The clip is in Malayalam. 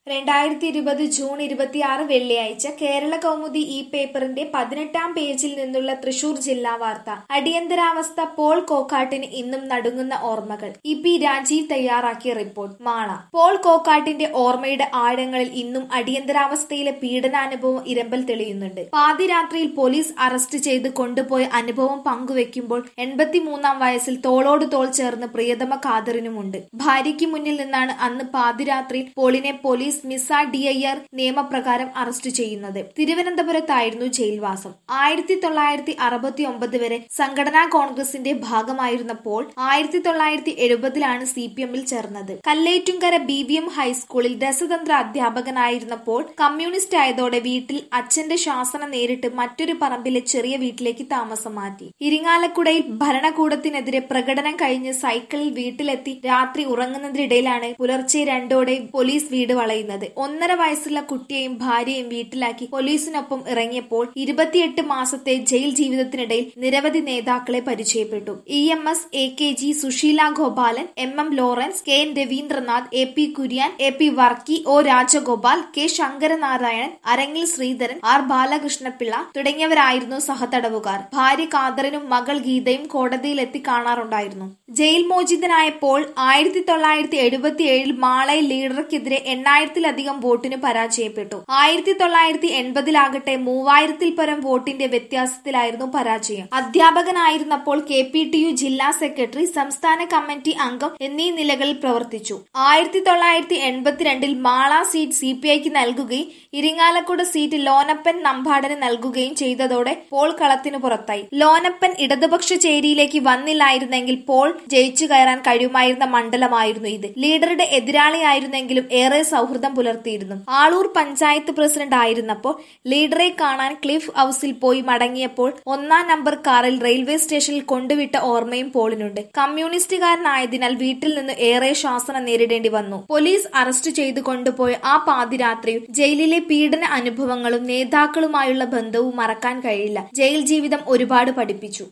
രണ്ടായിരത്തി ഇരുപത് ജൂൺ ഇരുപത്തിയാറ് വെള്ളിയാഴ്ച കേരള കൗമുദി ഈ പേപ്പറിന്റെ പതിനെട്ടാം പേജിൽ നിന്നുള്ള തൃശൂർ ജില്ലാ വാർത്ത അടിയന്തരാവസ്ഥ പോൾ കോക്കാട്ടിന് ഇന്നും നടുങ്ങുന്ന ഓർമ്മകൾ ഇ പി രാജീവ് തയ്യാറാക്കിയ റിപ്പോർട്ട് മാള പോൾ കോക്കാട്ടിന്റെ ഓർമ്മയുടെ ആഴങ്ങളിൽ ഇന്നും അടിയന്തരാവസ്ഥയിലെ പീഡനാനുഭവം ഇരമ്പൽ തെളിയുന്നുണ്ട് പാതിരാത്രിയിൽ പോലീസ് അറസ്റ്റ് ചെയ്ത് കൊണ്ടുപോയ അനുഭവം പങ്കുവെക്കുമ്പോൾ എൺപത്തിമൂന്നാം വയസ്സിൽ തോളോട് തോൾ ചേർന്ന് പ്രിയതമ ഖാദറിനുമുണ്ട് ഭാര്യയ്ക്ക് മുന്നിൽ നിന്നാണ് അന്ന് പാതിരാത്രിയിൽ പോളിനെ പോലീസ് മിസ ഡിഐആർ നിയമപ്രകാരം അറസ്റ്റ് ചെയ്യുന്നത് തിരുവനന്തപുരത്തായിരുന്നു ജയിൽവാസം ആയിരത്തി തൊള്ളായിരത്തി അറുപത്തി ഒമ്പത് വരെ സംഘടനാ കോൺഗ്രസിന്റെ ഭാഗമായിരുന്നപ്പോൾ ആയിരത്തി തൊള്ളായിരത്തി എഴുപതിലാണ് സി പി എമ്മിൽ ചേർന്നത് കല്ലേറ്റുങ്കര ബി വി എം ഹൈസ്കൂളിൽ രസതന്ത്ര അധ്യാപകനായിരുന്നപ്പോൾ കമ്മ്യൂണിസ്റ്റ് ആയതോടെ വീട്ടിൽ അച്ഛന്റെ ശാസന നേരിട്ട് മറ്റൊരു പറമ്പിലെ ചെറിയ വീട്ടിലേക്ക് താമസം മാറ്റി ഇരിങ്ങാലക്കുടയിൽ ഭരണകൂടത്തിനെതിരെ പ്രകടനം കഴിഞ്ഞ് സൈക്കിളിൽ വീട്ടിലെത്തി രാത്രി ഉറങ്ങുന്നതിനിടയിലാണ് പുലർച്ചെ രണ്ടോടെ പോലീസ് വീട് വളയുന്നത് ഒന്നര വയസ്സുള്ള കുട്ടിയെയും ഭാര്യയെയും വീട്ടിലാക്കി പോലീസിനൊപ്പം ഇറങ്ങിയപ്പോൾ ഇരുപത്തിയെട്ട് മാസത്തെ ജയിൽ ജീവിതത്തിനിടയിൽ നിരവധി നേതാക്കളെ പരിചയപ്പെട്ടു E M S A K G Susheela Gopalan M M Lawrence K N Raveendranath A P Kurian A P Varkey O Rajagopal K Sankaranarayanan Arangil Sreedharan R Balakrishna Pillai തുടങ്ങിയവരായിരുന്നു സഹതടവുകാർ ഭാര്യ കാദറിനും മകൾ ഗീതയും കോടതിയിലെത്തി കാണാറുണ്ടായിരുന്നു ജയിൽ മോചിതനായപ്പോൾ ആയിരത്തി തൊള്ളായിരത്തി എഴുപത്തി ഏഴിൽ മാളയിൽ ലീഡർക്കെതിരെ എണ്ണായിരത്തിലധികം വോട്ടിന് പരാജയപ്പെട്ടു ആയിരത്തി തൊള്ളായിരത്തി എൺപതിലാകട്ടെ മൂവായിരത്തിൽ പരം വോട്ടിന്റെ വ്യത്യാസത്തിലായിരുന്നു പരാജയം അധ്യാപകനായിരുന്നപ്പോൾ കെ പി ടി യു ജില്ലാ സെക്രട്ടറി സംസ്ഥാന കമ്മിറ്റി അംഗം എന്നീ നിലകളിൽ പ്രവർത്തിച്ചു ആയിരത്തി തൊള്ളായിരത്തി എൺപത്തിരണ്ടിൽ മാള സീറ്റ് സി പി ഐക്ക് നൽകുകയും ഇരിങ്ങാലക്കുട സീറ്റ് ലോനപ്പൻ നമ്പാടന് നൽകുകയും ചെയ്തതോടെ പോൾ കളത്തിനു പുറത്തായി ലോനപ്പൻ ഇടതുപക്ഷ ചേരിയിലേക്ക് വന്നില്ലായിരുന്നെങ്കിൽ പോൾ ജയിച്ചു കയറാൻ കഴിയുമായിരുന്ന മണ്ഡലമായിരുന്നു ഇത് ലീഡറുടെ എതിരാളിയായിരുന്നെങ്കിലും ഏറെ സൗഹൃദം പുലർത്തിയിരുന്നു ആളൂർ പഞ്ചായത്ത് പ്രസിഡന്റ് ആയിരുന്നപ്പോൾ ലീഡറെ കാണാൻ ക്ലിഫ് ഹൌസിൽ പോയി മടങ്ങിയപ്പോൾ ഒന്നാം നമ്പർ കാറിൽ റെയിൽവേ സ്റ്റേഷനിൽ കൊണ്ടുവിട്ട ഓർമ്മയും പോളിനുണ്ട് കമ്മ്യൂണിസ്റ്റുകാരനായതിനാൽ വീട്ടിൽ നിന്ന് ഏറെ ശാസന നേരിടേണ്ടി വന്നു പോലീസ് അറസ്റ്റ് ചെയ്തു കൊണ്ടുപോയ ആ പാതിരാത്രിയും ജയിലിലെ പീഡന അനുഭവങ്ങളും നേതാക്കളുമായുള്ള ബന്ധവും മറക്കാൻ കഴിയില്ല ജയിൽ ജീവിതം ഒരുപാട് പഠിപ്പിച്ചു